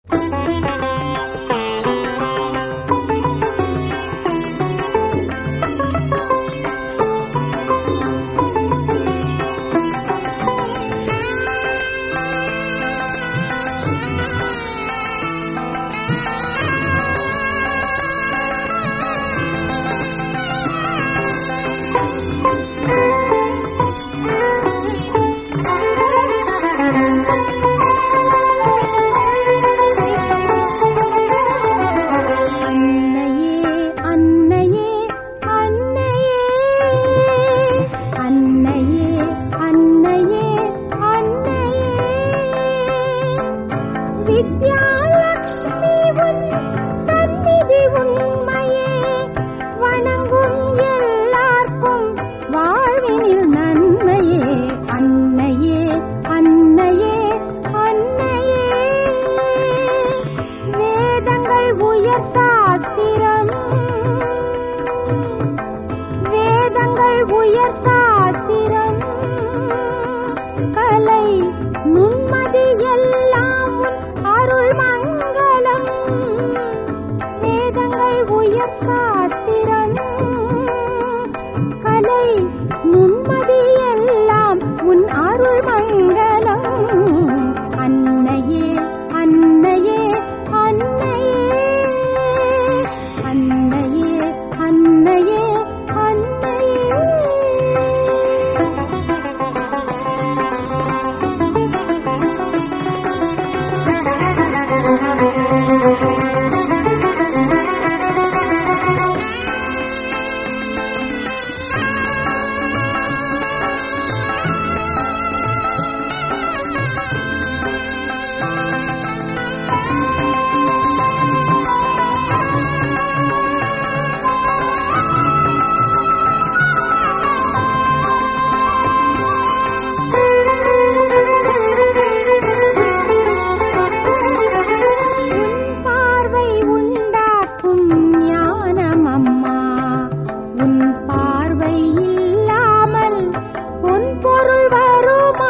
வித்யாலக்ஷ்மி உன் சந்நிதி உண்மையே வணங்கும் எல்லார்க்கும் வாழ்வினில் நன்மையே அன்னையே அன்னையே அன்னையே வேதங்கள் உயர் சாஸ்திரம் வேதங்கள் உயர் சாஸ்திரம் கலை நுண்மதி எல்லாம் உன் அருள் மங்களம் வேதங்கள் உயர் சாஸ்திரம் கலை நுண்மதி எல்லாம் உன் அருள் மங்களம் அன்னையே அன்னையே அன்னையே அன்னையே அன்னையே உன் பார்வை உண்டாக்கும் ஞானம் அம்மா உன் பார்வை இல்லாமல் பொன் பொருள் வருமா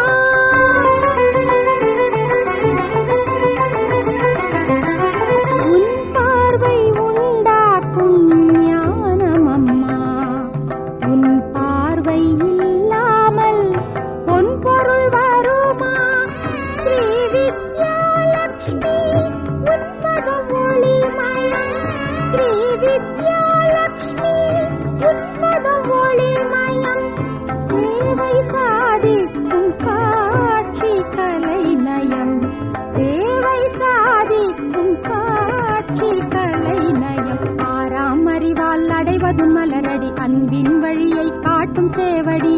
உன் பார்வை உண்டாக்கும் ஞானம் அம்மா உன் பார்வை இல்லாமல் பொன் பொருள் வருமா ஸ்ரீ வித்யாலக்ஷ்மி உன்மதம் ஒளிமயம் ஸ்ரீ வித்யாலக்ஷ்மி உன்மதம் ஒளிமயம் சேவை சாதிக்கும் காட்சி கலை நயம் சேவை சாதிக்கும் காட்சி கலை நயம் ஆறாம் அறிவால் அடைவதும் மலரடி அன்பின் வழியை காட்டும் சேவடி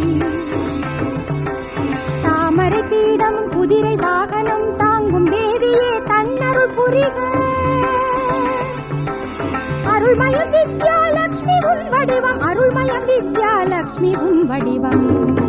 தாமரை பீடம் குதிரை வாகனம் தாங்கும் தேவியே தன்னருள் புரிக அருள்மயம் வித்யாலக்ஷ்மி உன் வடிவம் அருள்மயம் வித்யாலக்ஷ்மி உன் வடிவம்